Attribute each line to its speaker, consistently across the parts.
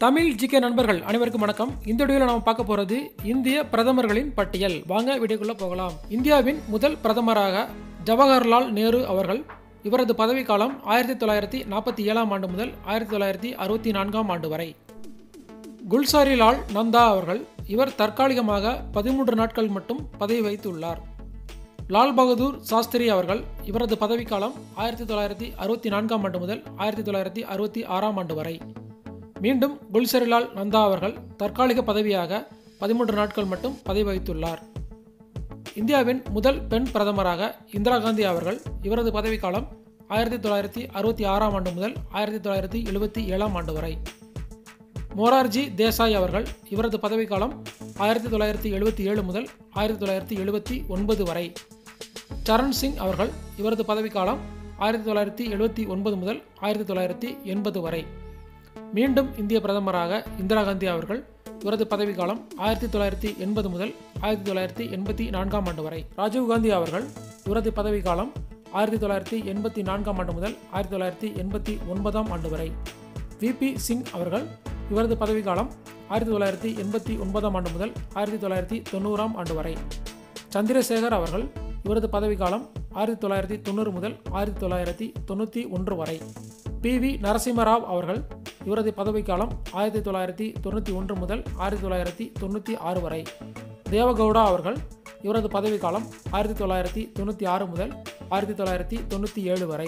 Speaker 1: Tamil GK நண்பர்கள் அனைவருக்கும் வணக்கம் இந்த வீடியோவில் நாம் பார்க்க போகிறது இந்திய பிரதமர்களின் பட்டியல் வாங்க வீடியோக்குள்ள போகலாம் இந்தியாவின் முதல் பிரதமராக ஜவஹர்லால் நேரு அவர்கள் இவரது பதவிக்காலம் ஆயிரத்தி தொள்ளாயிரத்தி நாற்பத்தி ஏழாம் ஆண்டு முதல் ஆயிரத்தி தொள்ளாயிரத்தி அறுபத்தி நான்காம் ஆண்டு வரை குல்சாரிலால் நந்தா அவர்கள் இவர் தற்காலிகமாக பதிமூன்று நாட்கள் மட்டும் பதவி வைத்துள்ளார் லால் பகதூர் சாஸ்திரி அவர்கள் இவரது பதவிக்காலம் ஆயிரத்தி தொள்ளாயிரத்தி அறுபத்தி நான்காம் ஆண்டு முதல் ஆயிரத்தி தொள்ளாயிரத்தி அறுபத்தி ஆறாம் ஆண்டு வரை மீண்டும் குல்சரிலால் நந்தா அவர்கள் தற்காலிக பதவியாக பதிமூன்று நாட்கள் மட்டும் பதவி வகித்துள்ளார் இந்தியாவின் முதல் பெண் பிரதமராக இந்திரா காந்தி அவர்கள் இவரது பதவிக்காலம் ஆயிரத்தி தொள்ளாயிரத்தி அறுபத்தி ஆறாம் ஆண்டு முதல் ஆயிரத்தி தொள்ளாயிரத்தி எழுபத்தி ஏழாம் ஆண்டு வரை மொரார்ஜி தேசாய் அவர்கள் இவரது பதவிக்காலம் ஆயிரத்தி தொள்ளாயிரத்தி எழுபத்தி ஏழு முதல் ஆயிரத்தி தொள்ளாயிரத்தி எழுபத்தி ஒன்பது வரை சரண் சிங் அவர்கள் இவரது பதவிக்காலம் ஆயிரத்தி தொள்ளாயிரத்தி எழுபத்தி ஒன்பது முதல் ஆயிரத்தி தொள்ளாயிரத்தி எண்பது வரை மீண்டும் இந்திய பிரதமராக இந்திரா காந்தி அவர்கள் இவரது பதவிக்காலம் ஆயிரத்தி தொள்ளாயிரத்தி எண்பது முதல் ஆயிரத்தி தொள்ளாயிரத்தி எண்பத்தி நான்காம் ஆண்டு வரை ராஜீவ் காந்தி அவர்கள் இவரது பதவிக்காலம் ஆயிரத்தி தொள்ளாயிரத்தி எண்பத்தி நான்காம் ஆண்டு முதல் ஆயிரத்தி தொள்ளாயிரத்தி எண்பத்தி ஒன்பதாம் ஆண்டு வரை விபி சிங் அவர்கள் இவரது பதவிக்காலம் ஆயிரத்தி தொள்ளாயிரத்தி எண்பத்தி ஒன்பதாம் ஆண்டு முதல் ஆயிரத்தி தொள்ளாயிரத்தி தொண்ணூறாம் ஆண்டு வரை சந்திரசேகர் அவர்கள் இவரது பதவிக்காலம் ஆயிரத்தி தொள்ளாயிரத்தி தொண்ணூறு முதல் ஆயிரத்தி தொள்ளாயிரத்தி தொண்ணூற்றி ஒன்று வரை பி வி நரசிம்மராவ் அவர்கள் இவரது பதவிக்காலம் ஆயிரத்தி தொள்ளாயிரத்தி தொண்ணூற்றி ஒன்று முதல் ஆயிரத்தி தொள்ளாயிரத்தி தொண்ணூற்றி ஆறு வரை தேவகவுடா அவர்கள் இவரது பதவிக்காலம் ஆயிரத்தி தொள்ளாயிரத்தி தொண்ணூற்றி ஆறு முதல் ஆயிரத்தி தொள்ளாயிரத்தி தொண்ணூற்றி ஏழு வரை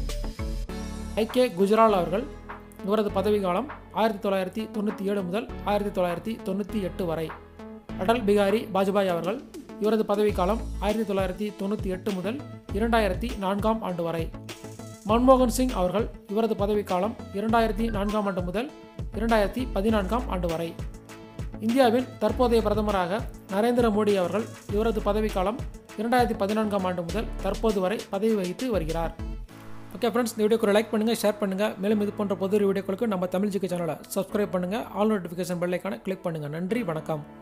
Speaker 1: ஐ கே குஜரால் அவர்கள் இவரது பதவிக்காலம் ஆயிரத்தி தொள்ளாயிரத்தி தொண்ணூற்றி ஏழு முதல் ஆயிரத்தி தொள்ளாயிரத்தி தொண்ணூற்றி எட்டு வரை அடல் பிகாரி வாஜ்பாய் அவர்கள் இவரது பதவிக்காலம் ஆயிரத்தி தொள்ளாயிரத்தி தொண்ணூற்றி எட்டு முதல் இரண்டாயிரத்தி நான்காம் ஆண்டு வரை மன்மோகன் சிங் அவர்கள் இவரது பதவிக்காலம் இரண்டாயிரத்தி நான்காம் ஆண்டு முதல் இரண்டாயிரத்தி பதினான்காம் ஆண்டு வரை இந்தியாவின் தற்போதைய பிரதமராக நரேந்திர மோடி அவர்கள் இவரது பதவிக்காலம் இரண்டாயிரத்தி பதினான்காம் ஆண்டு முதல் தற்போது வரை பதவி வகித்து வருகிறார் ஓகே ஃப்ரெண்ட்ஸ் இந்த வீடியோக்கு லைக் பண்ணுங்கள் ஷேர் பண்ணுங்கள் மேலும் இது போன்ற பொது வீடியோக்களுக்கு நம்ம தமிழ் ஜிக்கு சேனலை சப்ஸ்கிரைப் பண்ணுங்கள் ஆல் நோட்டிஃபிகேஷன் பெல்லைக்கான கிளிக் பண்ணுங்கள் நன்றி வணக்கம்